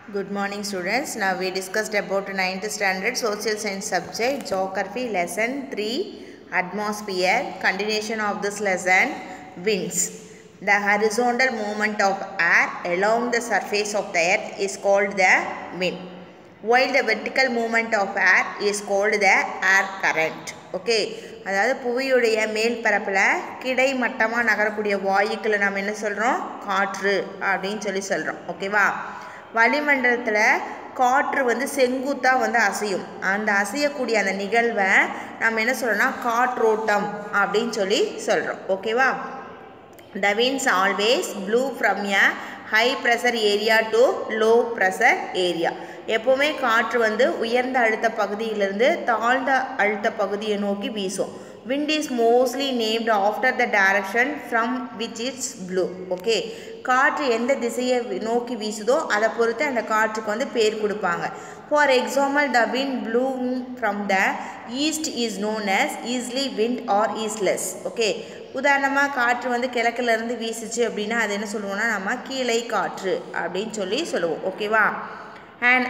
Good morning students. Now we discussed about 9th standard social science subject geography lesson 3 atmosphere. Continuation of this lesson winds. The horizontal movement of air along the surface of the earth is called the wind. While the vertical movement of air is called the air current. Okay. அதாவது புவியுடைய மேல் பரப்பில் கிடைமட்டமாக நகரக்கூடிய வாயுக்களை நம்ம என்ன சொல்கிறோம் காற்று அப்படின்னு சொல்லி சொல்கிறோம் ஓகேவா வளிமண்டலத்தில் காற்று வந்து செங்குத்தாக வந்து அசையும் அந்த அசையக்கூடிய அந்த நிகழ்வை நம்ம என்ன சொல்கிறோம்னா காற்றோட்டம் அப்படின்னு சொல்லி சொல்கிறோம் ஓகேவா the winds always blow from a high pressure area to low pressure area எப்போவுமே காற்று வந்து உயர்ந்த அழுத்த பகுதியிலிருந்து தாழ்ந்த அழுத்த பகுதியை நோக்கி வீசும் wind is mostly named after the direction from which it's blow okay காற்று எந்த திசையை நோக்கி வீசுதோ அதை பொறுத்து அந்த காற்றுக்கு வந்து பேர் கொடுப்பாங்க for example the wind blowing from the east is known as easterly wind or easterlies okay உதாரணமாக காற்று வந்து கிழக்கிலேருந்து வீசுச்சு அப்படின்னா அது என்ன சொல்லுவோம்னா நம்ம கீழே காற்று அப்படின்னு சொல்லி சொல்லுவோம் ஓகேவா and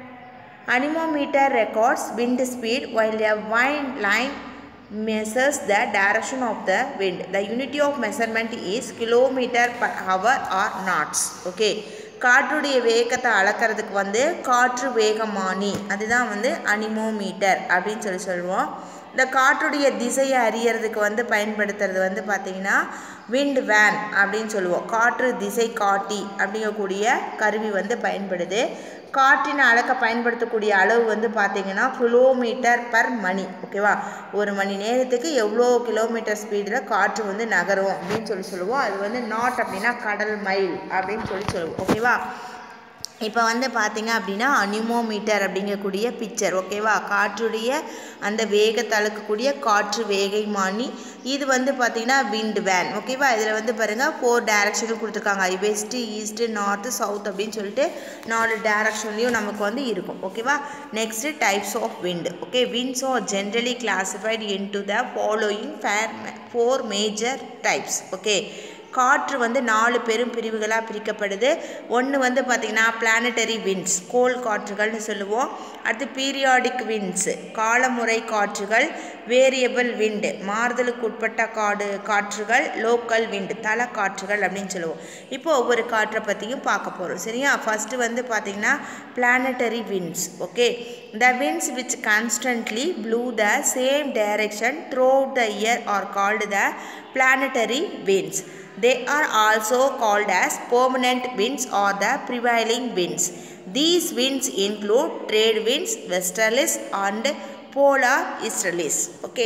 anemometer records wind speed while a wind line measures the direction of the wind. The unity of measurement is kilometer per hour or knots. Okay. காற்றுடைய வேகத்தை அளக்கிறதுக்கு வந்து காற்று வேகமானி அதுதான் வந்து அனிமோமீட்டர் அப்படின்னு சொல்லி சொல்லுவோம் இந்த காற்றுடைய திசையை அறியறதுக்கு வந்து பயன்படுத்துறது வந்து பார்த்திங்கன்னா விண்ட் வேன் அப்படின்னு சொல்லுவோம் காற்று திசை காட்டி அப்படிங்கக்கூடிய கருவி வந்து பயன்படுது காற்றினை அளக்க பயன்படுத்தக்கூடிய அளவு வந்து பார்த்திங்கன்னா கிலோமீட்டர் பர் மணி ஓகேவா ஒரு மணி நேரத்துக்கு எவ்வளோ கிலோமீட்டர் ஸ்பீடில் காற்று வந்து நகரும் அப்படின்னு சொல்லி சொல்லுவோம் அது வந்து நாட் அப்படின்னா கடல் மைல் அப்படின்னு சொல்லி சொல்லுவோம் ஓகேவா இப்போ வந்து பார்த்தீங்க அப்படின்னா அனிமோமீட்டர் அப்படிங்கக்கூடிய பிக்சர் ஓகேவா காற்றுடைய அந்த வேகத்தை அளக்கக்கூடிய காற்று வேகைமானி இது வந்து பார்த்திங்கன்னா விண்ட் வேன் ஓகேவா இதில் வந்து பாருங்கள் ஃபோர் டேரக்ஷனும் கொடுத்துருக்காங்க வெஸ்ட்டு ஈஸ்ட்டு நார்த்து சவுத் அப்படின்னு சொல்லிட்டு நாலு டேரக்ஷன்லேயும் நமக்கு வந்து இருக்கும் ஓகேவா next types of wind okay winds are generally classified in to the following fair four major types okay காற்று வந்து நாலு பெரும் பிரிவுகளாக பிரிக்கப்படுது ஒன்று வந்து பார்த்திங்கன்னா பிளானட்டரி விண்ட்ஸ் கோல் காற்றுகள்னு சொல்லுவோம் அடுத்து பீரியாடிக் விண்ட்ஸ் காலமுறை காற்றுகள் வேரியபிள் விண்டு மாறுதலுக்கு உட்பட்ட காடு காற்றுகள் லோக்கல் விண்டு தல காற்றுகள் அப்படின்னு சொல்லுவோம் இப்போ ஒவ்வொரு காற்றை பற்றியும் பார்க்க போகிறோம் சரியா ஃபஸ்ட்டு வந்து பார்த்திங்கன்னா planetary winds okay the winds which constantly blow the same direction throughout the year are called the planetary winds They are also called as permanent winds or the prevailing winds. These winds include trade winds, westerlies and polar easterlies. Okay.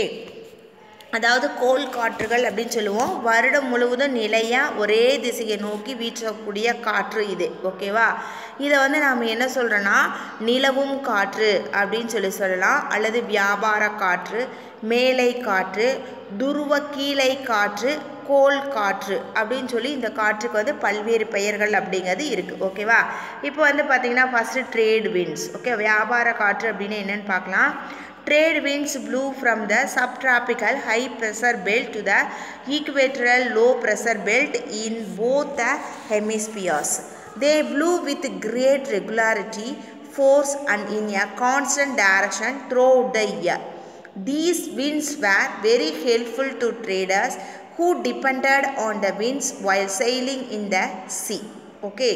அதாவது கோல் காற்றுகள் அப்படின்னு சொல்லுவோம் வருடம் முழுவதும் நிலையாக ஒரே திசையை நோக்கி வீசக்கூடிய காற்று இது ஓகேவா இதை வந்து நாம் என்ன சொல்கிறோன்னா நிலவும் காற்று அப்படின்னு சொல்லி சொல்லலாம் அல்லது வியாபார காற்று மேலை காற்று துருவ கீழை காற்று கோல் காற்று அப்படின்னு சொல்லி இந்த காற்றுக்கு வந்து பல்வேறு பெயர்கள் அப்படிங்கிறது இருக்குது ஓகேவா இப்போ வந்து பார்த்திங்கன்னா ஃபஸ்ட்டு ட்ரேட் விண்ட்ஸ் ஓகே வியாபார காற்று அப்படின்னு என்னென்னு பார்க்கலாம் trade winds blew from the subtropical high pressure belt to the equatorial low pressure belt in both the hemispheres. They blew with great regularity, force and in a constant direction throughout the year. These winds were very helpful to traders who depended on the winds while sailing in the sea. Okay.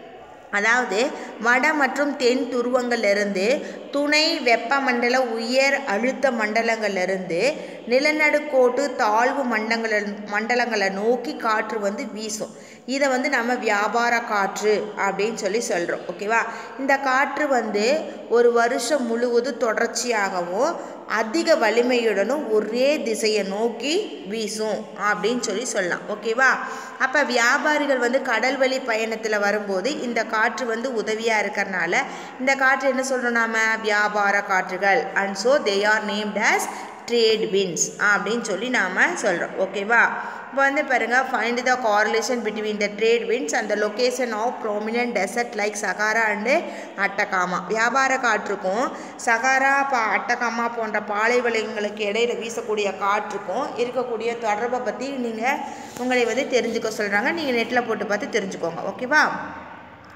அதாவது வட மற்றும் தென் துருவங்களிலிருந்து துணை வெப்பமண்டல உயர் அழுத்த மண்டலங்களிலிருந்து நிலநடுக்கோட்டு தாழ்வு மண்டங்கள மண்டலங்களை நோக்கி காற்று வந்து வீசும் இதை வந்து நம்ம வியாபார காற்று அப்படின்னு சொல்லி சொல்கிறோம் ஓகேவா இந்த காற்று வந்து ஒரு வருஷம் முழுவதும் தொடர்ச்சியாகவும் அதிக வலிமையுடனும் ஒரே திசையை நோக்கி வீசும் அப்படின்னு சொல்லி சொல்லலாம் ஓகேவா அப்போ வியாபாரிகள் வந்து கடல் வழி பயணத்தில் வரும்போது இந்த காற்று வந்து உதவியாக இருக்கிறனால இந்த காற்று என்ன சொல்கிறோம் நாம வியாபார காற்றுகள் and so they are named as trade winds அப்படின்னு சொல்லி நாம் சொல்கிறோம் ஓகேவா இப்போ வந்து பாருங்கள் find the correlation between the trade winds and the location of prominent desert like Sahara and Atacama வியாபார காற்றுக்கும் சகாரா பா அட்டகாமா போன்ற பாலைவனங்களுக்கு இடையில வீசக்கூடிய காற்றுக்கும் இருக்கக்கூடிய தொடர்பை பற்றி நீங்கள் உங்களை வந்து தெரிஞ்சுக்க சொல்கிறாங்க நீங்கள் நெட்டில் போட்டு பார்த்து தெரிஞ்சுக்கோங்க ஓகேவா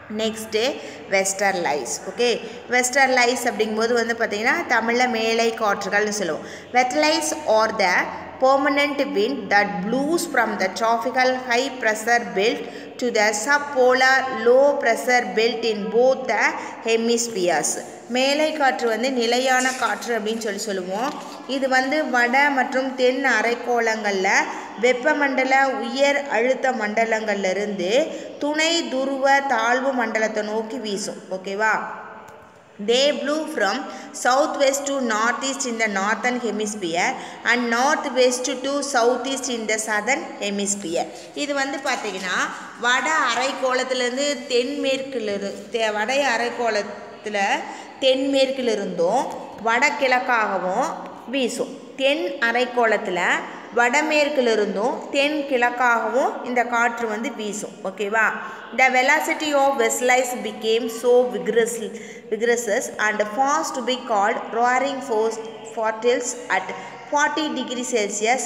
next westerlies okay westerlies அப்படிங்கும்போது வந்து பார்த்திங்கன்னா தமிழில் மேலை காற்றுகள்னு சொல்லுவோம் westerlies are the permanent wind that blows from the tropical high pressure belt to the subpolar low pressure belt in both the hemispheres மேலை காற்று வந்து நிலையான காற்று அப்படின்னு சொல்லி சொல்லுவோம் இது வந்து வட மற்றும் தென் அரைக்கோளங்களில் வெப்பமண்டல உயர் அழுத்த மண்டலங்கள்லேருந்து துணை துருவ தாழ்வு மண்டலத்தை நோக்கி வீசும் ஓகேவா They blew from southwest to northeast in the northern hemisphere and northwest to southeast in the southern hemisphere. இது வந்து பார்த்தீங்கன்னா வட அரைக்கோளத்துலேருந்து தென்மேற்கிலிருந்து வட அரைக்கோளத்தில் தென்மேற்கிலிருந்தும் வடகிழக்காகவும் வீசும் தென் அரைக்கோளத்தில் வடமேற்கிலிருந்தும் தென் கிழக்காகவும் இந்த காற்று வந்து வீசும் ஓகேவா the velocity of westerlies became so increase increases and fast to be called roaring force forties at forty degree Celsius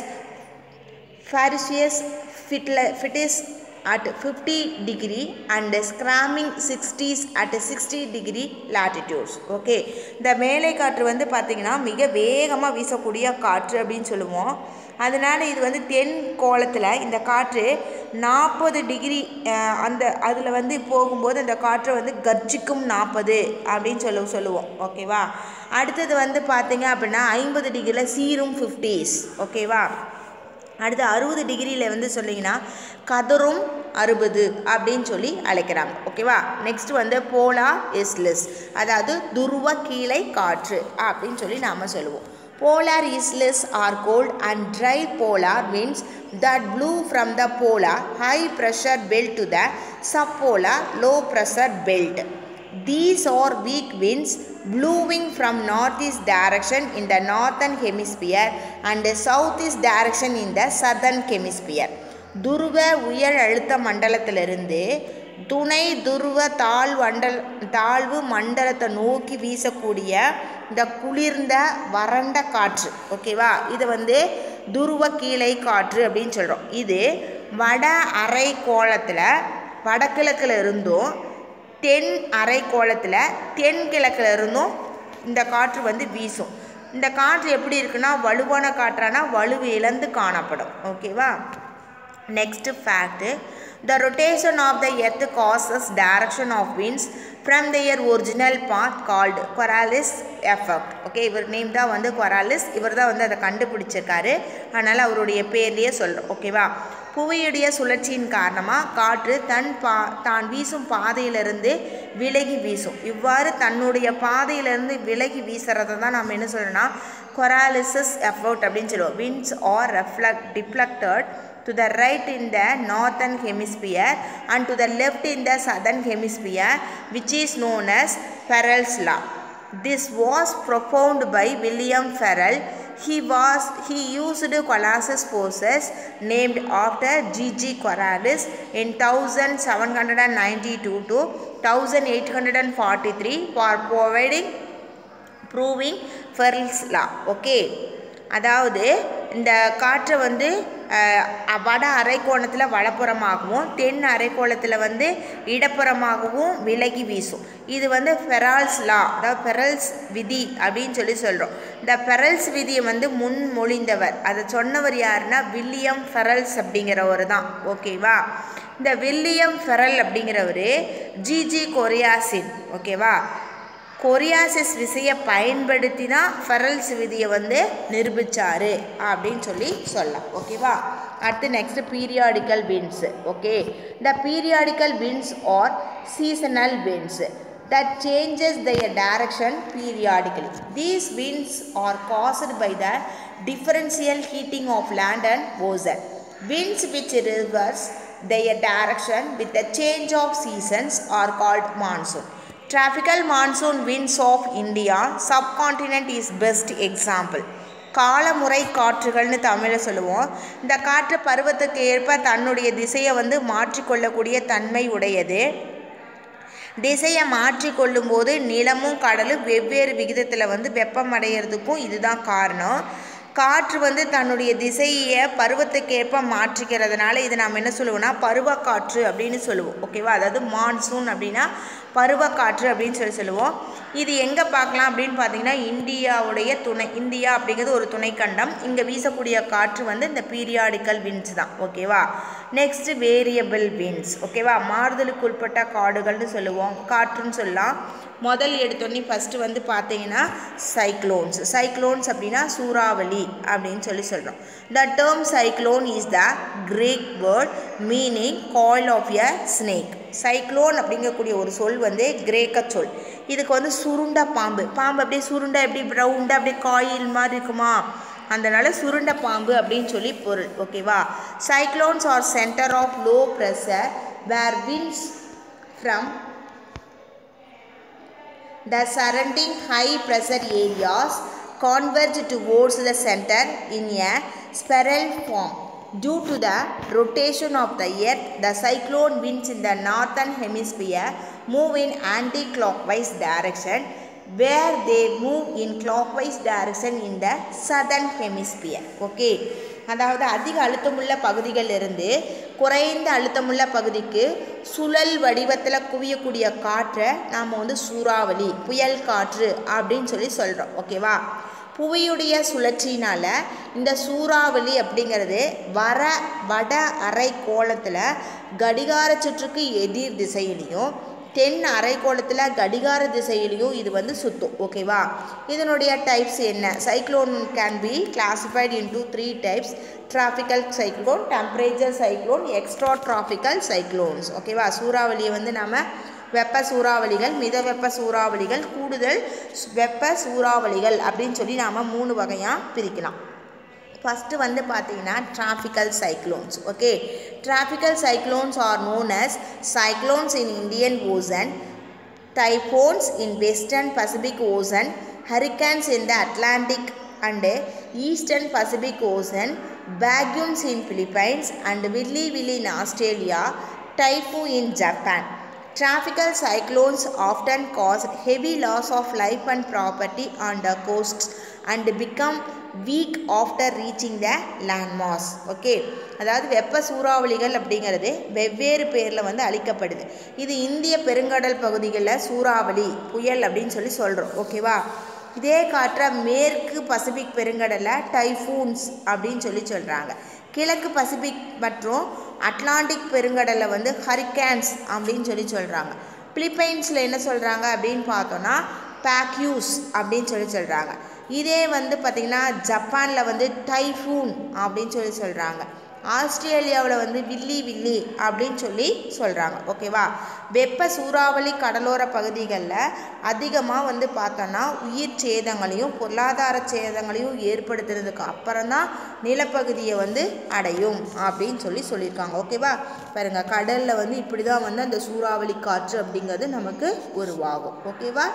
furious fifty fifties at 50 degree and scramming 60s at 60 degree latitudes okay இந்த மேலை காற்று வந்து பார்த்திங்கன்னா மிக வேகமாக வீசக்கூடிய காற்று அப்படின்னு சொல்லுவோம் அதனால் இது வந்து தென் கோலத்தில் இந்த காற்று நாற்பது டிகிரி அந்த அதில் வந்து போகும்போது அந்த காற்றை வந்து கர்ஜிக்கும் நாற்பது அப்படின்னு சொல்ல சொல்லுவோம் ஓகேவா அடுத்தது வந்து பார்த்திங்க அப்படின்னா ஐம்பது டிகிரியில் சீரும் ஃபிஃப்டிஸ் ஓகேவா அடுத்து அறுபது டிகிரியில் வந்து சொன்னீங்கன்னா கதரும் அறுபது அப்படின்னு சொல்லி அழைக்கிறாங்க ஓகேவா நெக்ஸ்ட் வந்து போலா இஸ்லிஸ் அதாவது துருவ கீழே காற்று அப்படின்னு சொல்லி நாம் சொல்லுவோம் polar isles are cold and dry polar winds that blew from the polar high pressure belt to the subpolar low pressure belt these are weak winds blowing from northeast direction in the northern hemisphere and southeast direction in the southern hemisphere துருவ உயர் அழுத்த மண்டலத்திலிருந்து துணை துருவ தாழ்வு மண்டல் தாழ்வு மண்டலத்தை நோக்கி வீசக்கூடிய இந்த குளிர்ந்த வறண்ட காற்று ஓகேவா இது வந்து துருவ கீழே காற்று அப்படின்னு சொல்கிறோம் இது வட அரை கோளத்தில் வடகிழக்கில் இருந்தும் தென் அரைக்கோளத்தில் தென்கிழக்கில் இருந்தும் இந்த காற்று வந்து வீசும் இந்த காற்று எப்படி இருக்குன்னா வலுவான காற்றானா வலுவு இழந்து காணப்படும் ஓகேவா next fact the rotation of the earth causes direction of winds from their original path called Coriolis effect okay இவர் நேம் தான் வந்து கொராலிஸ் இவர் தான் வந்து அதை கண்டுபிடிச்சிருக்காரு அதனால் அவருடைய பேர்லேயே சொல்கிறோம் ஓகேவா புவியுடைய சுழற்சியின் காரணமாக காற்று தன் பா தான் வீசும் பாதையிலிருந்து விலகி வீசும் இவ்வாறு தன்னுடைய பாதையிலிருந்து விலகி வீசுறதை தான் நம்ம என்ன சொல்லணும்னா கொராலிசஸ் எஃபர்ட் அப்படின்னு சொல்லுவோம் winds are reflect deflected to the right in the northern hemisphere and to the left in the southern hemisphere which is known as Farrell's law. This was propounded by William Farrell. He was he used Colossus forces named after G.G. Coriolis in 1792 to 1843 for providing proving Farrell's law. Okay. அதாவது இந்த காற்றை வந்து வட அரைக்கோணத்தில் வலப்புறமாகவும் தென் அரைக்கோளத்தில் வந்து இடப்புறமாகவும் விலகி வீசும் இது வந்து ஃபெரால்ஸ் லா அதாவது ஃபெரல்ஸ் விதி அப்படின்னு சொல்லி சொல்கிறோம் இந்த ஃபெரல்ஸ் விதியை வந்து முன்மொழிந்தவர் அதை சொன்னவர் யாருன்னா வில்லியம் ஃபெரல்ஸ் அப்படிங்கிறவர் தான் ஓகேவா இந்த வில்லியம் ஃபெரல் அப்படிங்கிறவர் ஜிஜி கொரியாசின் ஓகேவா கொரியாசிஸ் விசையை பயன்படுத்தி தான் ஃபெரல்ஸ் விதியை வந்து நிரூபித்தார் அப்படின்னு சொல்லி சொல்லலாம் ஓகேவா அடுத்து next periodical winds okay the periodical winds are seasonal winds that changes their direction periodically. These winds are caused by the differential heating of land and ocean. Winds which reverse their direction with the change of seasons are called monsoon. Tropical monsoon winds of India subcontinent is best example. காலமுறை காற்றுகள்னு தமிழில் சொல்லுவோம் இந்த காற்று பருவத்துக்கு ஏற்ப தன்னுடைய திசையை வந்து மாற்றிக்கொள்ளக்கூடிய தன்மை உடையது திசையை மாற்றிக்கொள்ளும் போது நிலமும் கடலும் வெவ்வேறு விகிதத்தில் வந்து வெப்பம் அடையிறதுக்கும் இதுதான் காரணம் காற்று வந்து தன்னுடைய திசையை பருவத்துக்கேற்ப மாற்றிக்கிறதுனால இதை நாம் என்ன சொல்லுவோம்னா பருவக்காற்று அப்படின்னு சொல்லுவோம் ஓகேவா அதாவது மான்சூன் அப்படின்னா பருவக்காற்று அப்படின்னு சொல்லி சொல்லுவோம் இது எங்கே பார்க்கலாம் அப்படின்னு பார்த்தீங்கன்னா இந்தியாவுடைய துணை இந்தியா அப்படிங்கிறது ஒரு துணைக்கண்டம் இங்கே வீசக்கூடிய காற்று வந்து இந்த பீரியாடிக்கல் விண்ட்ஸ் தான் ஓகேவா நெக்ஸ்ட் வேரியபிள் விண்ட்ஸ் ஓகேவா மாறுதலுக்கு உட்பட்ட காடுகள்னு சொல்லுவோம் காற்றுன்னு சொல்லலாம் முதல் எடுத்தோடனே ஃபஸ்ட்டு வந்து பார்த்தீங்கன்னா சைக்ளோன்ஸ் சைக்ளோன்ஸ் அப்படின்னா சூறாவளி அப்படின்னு சொல்லி சொல்கிறோம் the term cyclone is the Greek word meaning coil of a snake cyclone அப்படிங்கக்கூடிய ஒரு சொல் வந்து கிரேக்க சொல் இதுக்கு வந்து சுருண்ட பாம்பு பாம்பு அப்படியே சுருண்டை எப்படி ரவுண்டாக அப்படியே காயில் மாதிரி இருக்குமா அதனால சுருண்ட பாம்பு அப்படின்னு சொல்லி பொருள் ஓகேவா cyclones are centre of low pressure where winds from The surrounding high pressure areas converge towards the center in a spiral form. Due to the rotation of the earth, the cyclone winds in the northern hemisphere move in anti-clockwise direction where they move in clockwise direction in the southern hemisphere. Okay. அதாவது அதிக அழுத்தமுள்ள பகுதிகளிலிருந்து குறைந்த அழுத்தமுள்ள பகுதிக்கு சுழல் வடிவத்தில் குவியக்கூடிய காற்றை நாம் வந்து சூறாவளி புயல் காற்று அப்படின்னு சொல்லி சொல்கிறோம் ஓகேவா புவியுடைய சுழற்சினால் இந்த சூறாவளி அப்படிங்கிறது வர வட அரை கோலத்தில் கடிகார சுற்றுக்கு எதிர் திசையிலையும் தென் அரைக்கோளத்தில் கடிகார திசையிலையும் இது வந்து சுற்றும் ஓகேவா இதனுடைய டைப்ஸ் என்ன cyclone can be classified into three types tropical cyclone temperature cyclone extra tropical cyclones ஓகேவா சூறாவளியை வந்து நம்ம வெப்ப சூறாவளிகள் மித வெப்ப சூறாவளிகள் கூடுதல் வெப்ப சூறாவளிகள் அப்படின்னு சொல்லி நாம் மூணு வகையாக பிரிக்கலாம் ஃபஸ்ட்டு வந்து பார்த்தீங்கன்னா tropical cyclones okay tropical cyclones are known as cyclones in Indian Ocean typhoons in western Pacific Ocean hurricanes in the Atlantic and eastern Pacific Ocean baguios in Philippines and willy willy in Australia typhoon in Japan Tropical cyclones often cause heavy loss of life and property on the coasts and become weak after reaching the landmass. Okay அதாவது வெப்ப சூறாவளிகள் அப்படிங்கிறது வெவ்வேறு பேரில் வந்து அளிக்கப்படுது இது இந்திய பெருங்கடல் பகுதிகளில் சூறாவளி புயல் அப்படின்னு சொல்லி சொல்கிறோம் ஓகேவா இதே காற்றை மேற்கு பசிபிக் பெருங்கடலில் டைஃபூன்ஸ் அப்படின்னு சொல்லி சொல்கிறாங்க கிழக்கு பசிபிக் மற்றும் அட்லாண்டிக் பெருங்கடலில் வந்து ஹரிக்கேன்ஸ் அப்படின்னு சொல்லி சொல்கிறாங்க பிலிப்பைன்ஸில் என்ன சொல்கிறாங்க அப்படின்னு பார்த்தோன்னா பேக்யூஸ் அப்படின்னு சொல்லி சொல்கிறாங்க இதே வந்து பார்த்திங்கன்னா ஜப்பானில் வந்து டைஃபூன் அப்படின்னு சொல்லி சொல்கிறாங்க ஆஸ்திரேலியாவில் வந்து வில்லி வில்லி அப்படின்னு சொல்லி சொல்கிறாங்க ஓகேவா வெப்ப சூறாவளி கடலோர பகுதிகளில் அதிகமாக வந்து பார்த்தோன்னா உயிர் சேதங்களையும் பொருளாதார சேதங்களையும் ஏற்படுத்துறதுக்கு அப்புறம் தான் நிலப்பகுதியை வந்து அடையும் அப்படின்னு சொல்லி சொல்லியிருக்காங்க ஓகேவா பாருங்க கடலில் வந்து இப்படி தான் வந்து அந்த சூறாவளி காற்று அப்படிங்கிறது நமக்கு உருவாகும் ஓகேவா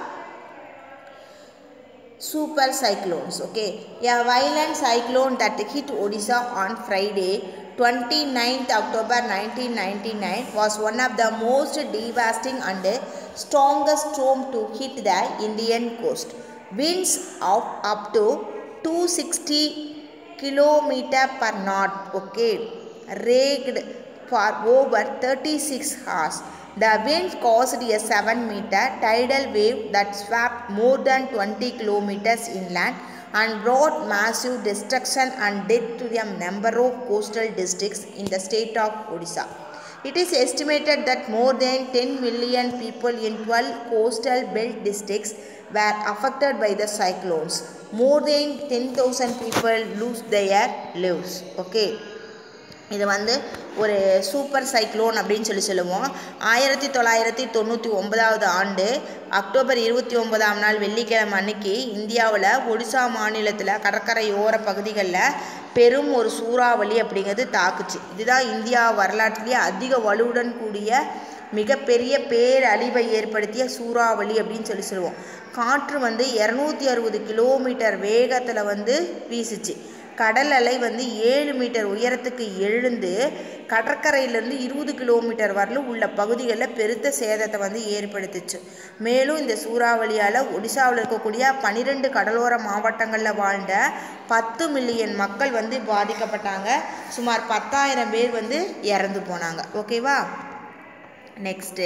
super cyclones okay a violent cyclone that hit odisha on friday 29th october 1999 was one of the most devastating and strongest storm to hit the indian coast winds of up to 260 kilometer per knot okay raged for over 36 hours the wind caused a 7 meter tidal wave that swept more than 20 kilometers inland and brought massive destruction and death to a number of coastal districts in the state of Odisha. It is estimated that more than 10 million people in 12 coastal belt districts were affected by the cyclones. More than 10,000 people lose their lives. Okay. இது வந்து ஒரு super cyclone அப்படின்னு சொல்லி சொல்லுவோம் ஆயிரத்தி தொள்ளாயிரத்தி தொண்ணூற்றி ஒன்பதாவது ஆண்டு அக்டோபர் இருபத்தி ஒன்பதாம் நாள் வெள்ளிக்கிழமை அன்னைக்கு இந்தியாவில் ஒடிசா மாநிலத்தில் கடற்கரையோர பகுதிகளில் பெரும் ஒரு சூறாவளி அப்படிங்கிறது தாக்குச்சு இதுதான் இந்தியா வரலாற்றிலேயே அதிக வலுவுடன் கூடிய மிகப்பெரிய பேரழிவை ஏற்படுத்திய சூறாவளி அப்படின்னு சொல்லி சொல்லுவோம் காற்று வந்து இரநூத்தி அறுபது கிலோமீட்டர் வேகத்தில் வந்து வீசுச்சு கடல் அலை வந்து ஏழு மீட்டர் உயரத்துக்கு எழுந்து கடற்கரையிலேருந்து இருபது கிலோமீட்டர் வரலும் உள்ள பகுதிகளில் பெருத்த சேதத்தை வந்து ஏற்படுத்துச்சு மேலும் இந்த சூறாவளியால் ஒடிசாவில் இருக்கக்கூடிய பனிரெண்டு கடலோர மாவட்டங்களில் வாழ்ந்த பத்து மில்லியன் மக்கள் வந்து பாதிக்கப்பட்டாங்க சுமார் பத்தாயிரம் பேர் வந்து இறந்து போனாங்க ஓகேவா next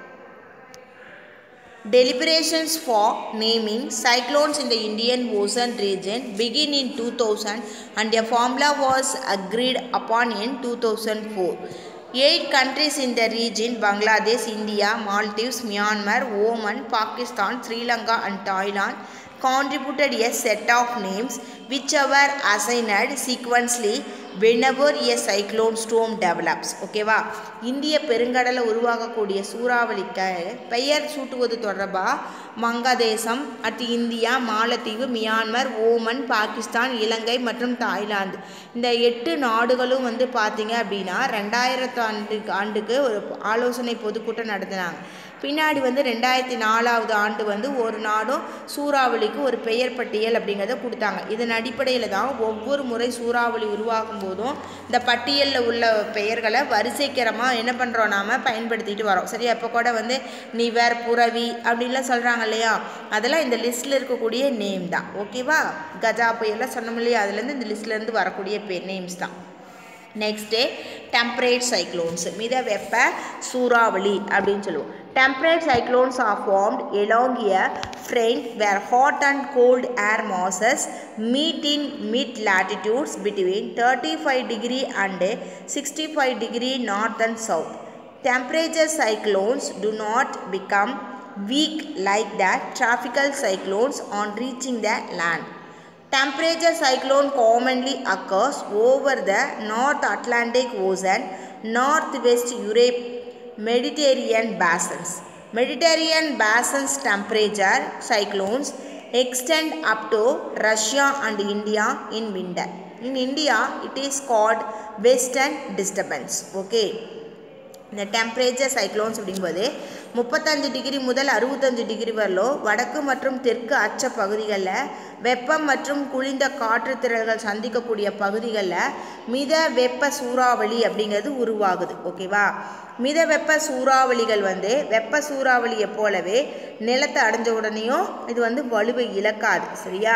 Deliberations for naming cyclones in the Indian Ocean region begin in 2000 and a formula was agreed upon in 2004. Eight countries in the region Bangladesh, India, Maldives, Myanmar, Oman, Pakistan, Sri Lanka, and Thailand contributed a set of names which were assigned sequentially whenever a cyclone storm develops ஓகேவா இந்திய பெருங்கடலை உருவாகக்கூடிய சூறாவளிக்கு பெயர் சூட்டுவது தொடர்பாக வங்கதேசம் அடுத்து India மாலத்தீவு Myanmar Oman Pakistan இலங்கை மற்றும் Thailand இந்த எட்டு நாடுகளும் வந்து பார்த்தீங்க அப்படின்னா ரெண்டாயிரத்து ஆண்டு ஆண்டுக்கு ஒரு ஆலோசனை பொதுக்கூட்டம் நடத்தினாங்க பின்னாடி வந்து ரெண்டாயிரத்தி நாலாவது ஆண்டு வந்து ஒரு நாடும் சூறாவளிக்கு ஒரு பெயர் பட்டியல் அப்படிங்கிறத கொடுத்தாங்க இதன் அடிப்படையில் தான் ஒவ்வொரு முறை சூறாவளி உருவாகும் போதும் இந்த பட்டியலில் உள்ள பெயர்களை வரிசைக்கிரமாக என்ன பண்ணுறோம் நாம் பயன்படுத்திட்டு வரோம் சரியா இப்போ கூட வந்து நிவர் புரவி அப்படின்லாம் சொல்கிறாங்க இல்லையா அதெல்லாம் இந்த லிஸ்ட்டில் இருக்கக்கூடிய நேம் தான் ஓகேவா கஜா புயல்லாம் சொன்னோம் இல்லையா அதுலேருந்து இந்த லிஸ்ட்லேருந்து வரக்கூடிய பே நேம்ஸ் தான் நெக்ஸ்ட்டு டெம்பரேட் சைக்ளோன்ஸ் மித வெப்ப சூறாவளி அப்படின்னு சொல்லுவோம் temperate cyclones are formed along a front where hot and cold air masses meet in mid latitudes between thirty five degree and sixty five degree north and south temperature cyclones do not become weak like the tropical cyclones on reaching the land Temperature cyclone commonly occurs over the North Atlantic Ocean, Northwest Europe, Mediterranean basins. Mediterranean basins temperature cyclones extend up to Russia and India in winter. In India, it is called western disturbance. Okay. இந்த temperature cyclones அப்படிங்கும்போது முப்பத்தஞ்சு degree முதல் அறுபத்தஞ்சு degree வரலும் வடக்கு மற்றும் தெற்கு அச்ச பகுதிகளில் வெப்பம் மற்றும் குளிர்ந்த காற்று திரள்கள் சந்திக்கக்கூடிய பகுதிகளில் மித வெப்ப சூறாவளி அப்படிங்கிறது உருவாகுது ஓகேவா மித வெப்ப சூறாவளிகள் வந்து வெப்ப சூறாவளியை போலவே நிலத்தை அடைஞ்ச உடனேயும் இது வந்து வலுவை இழக்காது சரியா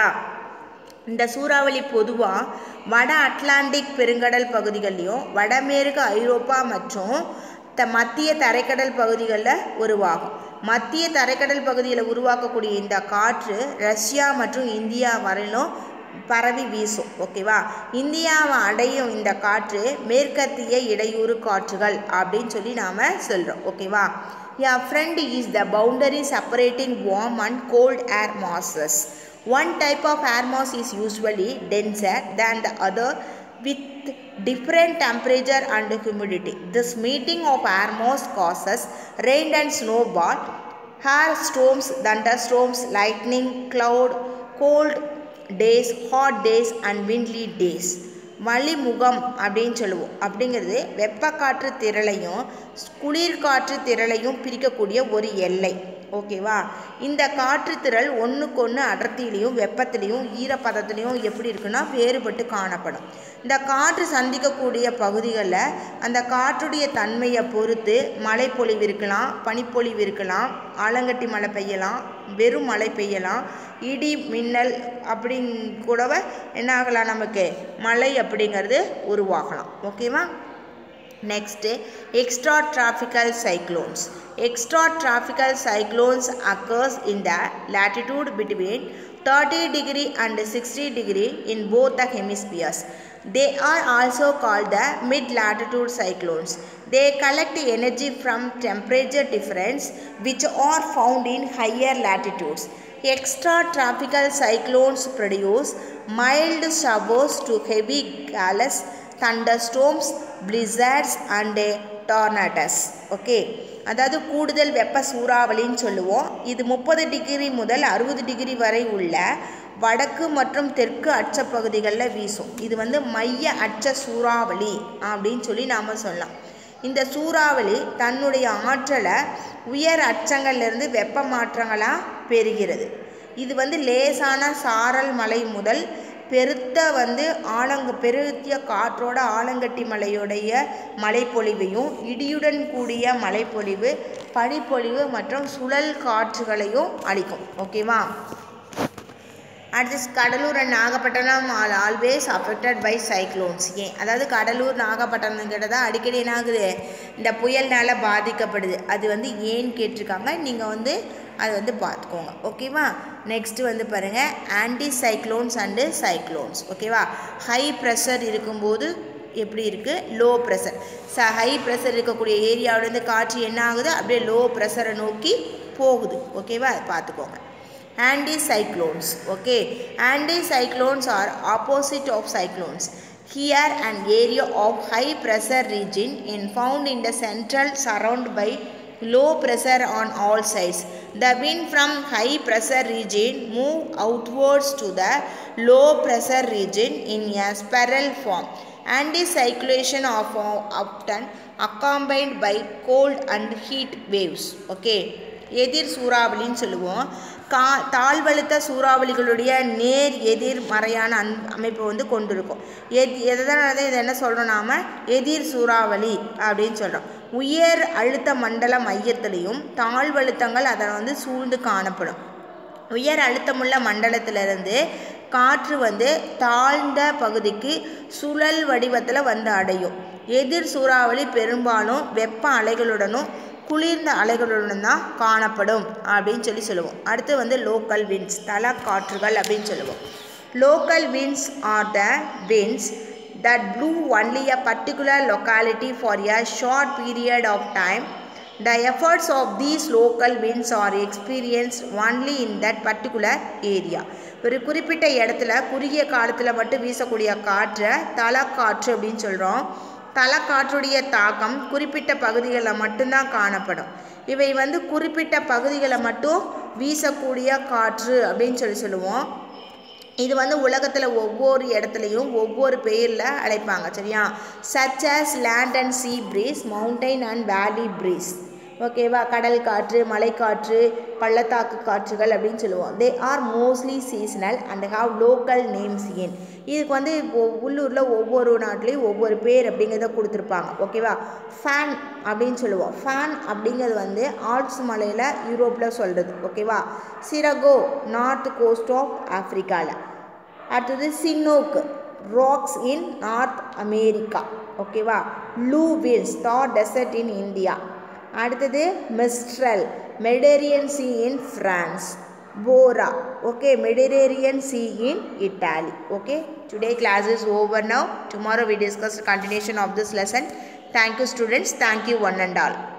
இந்த சூறாவளி பொதுவாக வட அட்லாண்டிக் பெருங்கடல் பகுதிகள்லையும் வடமேற்கு ஐரோப்பா மற்றும் த மத்திய தரைக்கடல் பகுதிகளில் உருவாகும் மத்திய தரைக்கடல் பகுதியில் உருவாக்கக்கூடிய இந்த காற்று ரஷ்யா மற்றும் இந்தியா வரையிலும் பரவி வீசும் ஓகேவா இந்தியாவை அடையும் இந்த காற்று மேற்கத்திய இடையூறு காற்றுகள் அப்படின்னு சொல்லி நாம் சொல்கிறோம் ஓகேவா a front is the boundary separating warm and cold air masses One type of air mass is usually denser than the other with different temperature and humidity. This meeting of air mass causes rain and snowball, hail storms, thunderstorms, lightning, cloud, cold days, hot days and windy days. மலிமுகம் அப்படின்னு சொல்லுவோம் அப்படிங்கிறது வெப்பக்காற்று திரளையும் குளிர் காற்று திரளையும் பிரிக்கக்கூடிய ஒரு எல்லை ஓகேவா இந்த காற்று திரள் ஒன்றுக்கு ஒன்று அடர்த்தியிலையும் வெப்பத்திலையும் ஈரப்பதத்துலேயும் எப்படி இருக்குன்னா வேறுபட்டு காணப்படும் இந்த காற்று சந்திக்கக்கூடிய பகுதிகளில் அந்த காற்றுடைய தன்மையை பொறுத்து மழை பொழிவு இருக்கலாம் பனிப்பொழிவு இருக்கலாம் ஆலங்கட்டி மழை பெய்யலாம் வெறும் மழை பெய்யலாம் இடி மின்னல் அப்படிங் கூடவே என்ன ஆகலாம் நமக்கு மழை அப்படிங்கிறது உருவாகலாம் ஓகேவா next extra tropical cyclones extra tropical cyclones occurs in the latitude between 30 degree and 60 degree in both the hemispheres. They are also called the mid-latitude cyclones. They collect energy from temperature difference which are found in higher latitudes. Extra tropical cyclones produce mild showers to heavy gales, thunderstorms, blizzards and tornadoes. Okay. அதாவது கூடுதல் வெப்ப சூறாவளின்னு சொல்லுவோம் இது முப்பது degree முதல் அறுபது degree வரை உள்ள வடக்கு மற்றும் தெற்கு அச்ச பகுதிகளில் வீசும் இது வந்து மைய அச்ச சூறாவளி அப்படின்னு சொல்லி நாம் சொல்லலாம் இந்த சூறாவளி தன்னுடைய ஆற்றலை உயர் அச்சங்கள்லேருந்து வெப்ப மாற்றங்களாக பெறுகிறது இது வந்து லேசான சாரல் மலை முதல் பெருத்த வந்து ஆலங்க பெருத்திய காற்றோட ஆலங்கட்டி மலையுடைய மழைப்பொழிவையும் இடியுடன் கூடிய மழைப்பொழிவு பனிப்பொழிவு மற்றும் சுழல் காற்றுகளையும் அளிக்கும் ஓகேவா அடுத்து Cuddalore and Nagapattinam all always affected by cyclones ஏன் அதாவது கடலூர் நாகப்பட்டினம் கிட்ட தான் அடிக்கடி என்ன ஆகுது இந்த புயல்னால் பாதிக்கப்படுது அது வந்து ஏன்னு கேட்டிருக்காங்க நீங்கள் வந்து அதை வந்து பார்த்துக்கோங்க ஓகேவா நெக்ஸ்ட்டு வந்து பாருங்கள் ஆன்டி சைக்ளோன்ஸ் அண்டு சைக்ளோன்ஸ் ஓகேவா ஹை ப்ரெஷர் இருக்கும்போது எப்படி இருக்குது லோ ப்ரெஷர் ச ஹை ப்ரெஷர் இருக்கக்கூடிய ஏரியாவிலேருந்து காற்று என்ன ஆகுது அப்படியே லோ ப்ரெஷரை நோக்கி போகுது ஓகேவா பார்த்துக்கோங்க anticyclones okay anticyclones are opposite of cyclones here an area of high pressure region in found in the central surrounded by low pressure on all sides the wind from high pressure region move outwards to the low pressure region in a spiral form anticyclation of often accompanied by cold and heat waves okay எதிர் சூறாவளின்னு சொல்லுவோம் கா தாழ்வழுத்த சூறாவளிகளுடைய நேர் எதிர்மறையான an அமைப்பை வந்து கொண்டிருக்கும் எத் எதனால தான் இதை என்ன சொல்கிறோம் நாம் எதிர் சூறாவளி அப்படின்னு சொல்கிறோம் உயர் அழுத்த மண்டல மையத்திலையும் தாழ்வழுத்தங்கள் அதை வந்து சூழ்ந்து காணப்படும் உயர் அழுத்தமுள்ள மண்டலத்திலிருந்து காற்று வந்து தாழ்ந்த பகுதிக்கு சுழல் வடிவத்தில் வந்து அடையும் எதிர் சூறாவளி பெரும்பாலும் வெப்ப அலைகளுடனும் குளிர்ந்த அலைகளுடன் தான் காணப்படும் அப்படின்னு சொல்லி சொல்லுவோம் அடுத்து வந்து லோக்கல் விண்ட்ஸ் தல காற்றுகள் அப்படின்னு சொல்லுவோம் local winds are the winds that blow only a particular locality for a short period of time the efforts of these local winds are experience only in that particular area ஒரு குறிப்பிட்ட இடத்துல குறுகிய காலத்தில் மட்டும் வீசக்கூடிய காற்றை தலக்காற்று அப்படின்னு சொல்கிறோம் தலக்காற்றுடைய தாக்கம் குறிப்பிட்ட பகுதிகளில் மட்டும்தான் காணப்படும் இவை வந்து குறிப்பிட்ட பகுதிகளை மட்டும் வீசக்கூடிய காற்று அப்படின்னு சொல்லி சொல்லுவோம் இது வந்து உலகத்தில் ஒவ்வொரு இடத்துலையும் ஒவ்வொரு பெயரில் அழைப்பாங்க சரியா such as land and sea breeze mountain and valley breeze ஓகேவா கடல் காற்று மலைக்காற்று பள்ளத்தாக்கு காற்றுகள் அப்படின்னு சொல்லுவோம் they are mostly seasonal and have local names in இதுக்கு வந்து உள்ளூரில் ஒவ்வொரு நாட்டிலையும் ஒவ்வொரு பேர் அப்படிங்கிறத கொடுத்துருப்பாங்க ஓகேவா ஃபேன் அப்படின்னு சொல்லுவோம் ஃபேன் அப்படிங்கிறது வந்து ஆல்ப்ஸ் மலையில் யூரோப்பில் சொல்கிறது ஓகேவா சிரகோ நார்த் கோஸ்ட் ஆஃப் ஆஃப்ரிக்காவில் அடுத்தது chinook rocks in North America ஓகேவா loo winds Thar desert in India அடுத்தது mistral Mediterranean sea in France bora okay Mediterranean sea in Italy okay today class is over now tomorrow we discuss continuation of this lesson thank you students thank you one and all